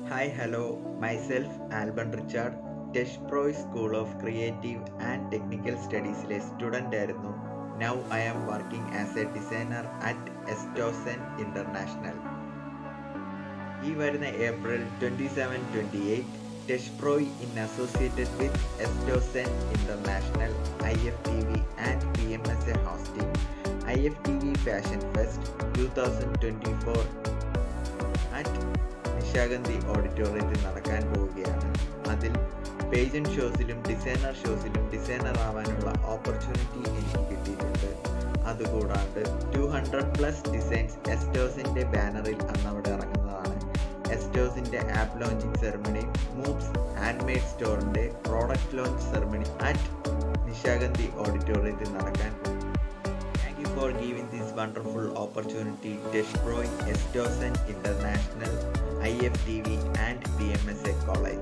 Hi, hello. Myself, Alban Richard, ടെഷ് പ്രോയ് school of creative and technical സ്റ്റഡീസിലെ student ആയിരുന്നു now I am working as a designer at എസ്റ്റോസൻ international ഈ വരുന്ന April twenty seven twenty eight ടെഷ് പ്രോയ് ഇൻ അസോസിയേറ്റഡ് വിത്ത് എസ്റ്റോസൻ international I F T V and P M S A hosting I F T V fashion fest two thousand twenty four at Nishagandhi ഓഡിറ്റോറിയത്തിൽ നടക്കാൻ പോവുകയാണ് അതിൽ pageant ഷോസിലും designer ഷോസിലും designer ആവാനുള്ള ഓപ്പർച്യൂണിറ്റി എനിക്ക് കിട്ടിയിട്ടുണ്ട് അതുകൂടാണ്ട് ടു ഹൺഡ്രഡ് പ്ലസ് ഡിസൈൻസ് എസ്റ്റോസിൻ്റെ ബാനറിൽ അന്ന് അവിടെ ഇറങ്ങുന്നതാണ് എസ്റ്റോസിൻ്റെ app launching ceremony moves handmade സ്റ്റോറിൻ്റെ product launch ceremony at Nishagandhi ഓഡിറ്റോറിയത്തിൽ നടക്കാൻ Thank you for giving this wonderful opportunity destroying Estosen International, IFTV and PMSA College.